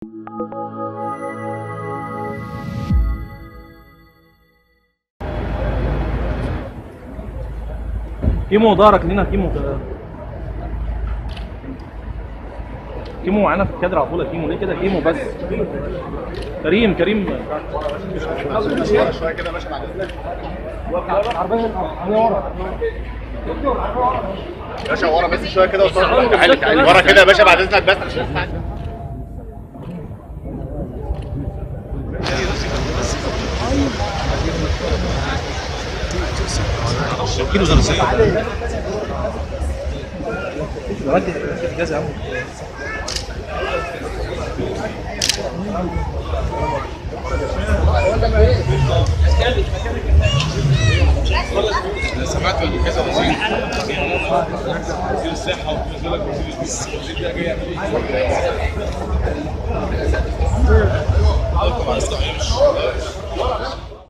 كيمو ظهرك لينا كيمو كده. كيمو معانا في الكادر على طول يا كيمو ليه كده كيمو بس كريم كريم شويه كده ماشي بعد باشا ورا بس شويه كده وصور تعالى تعالى ورا كده يا باشا بعد اذنك بس عشان كيلو زرزية ودي اجازه يا عم سمعت ولا كذا وزير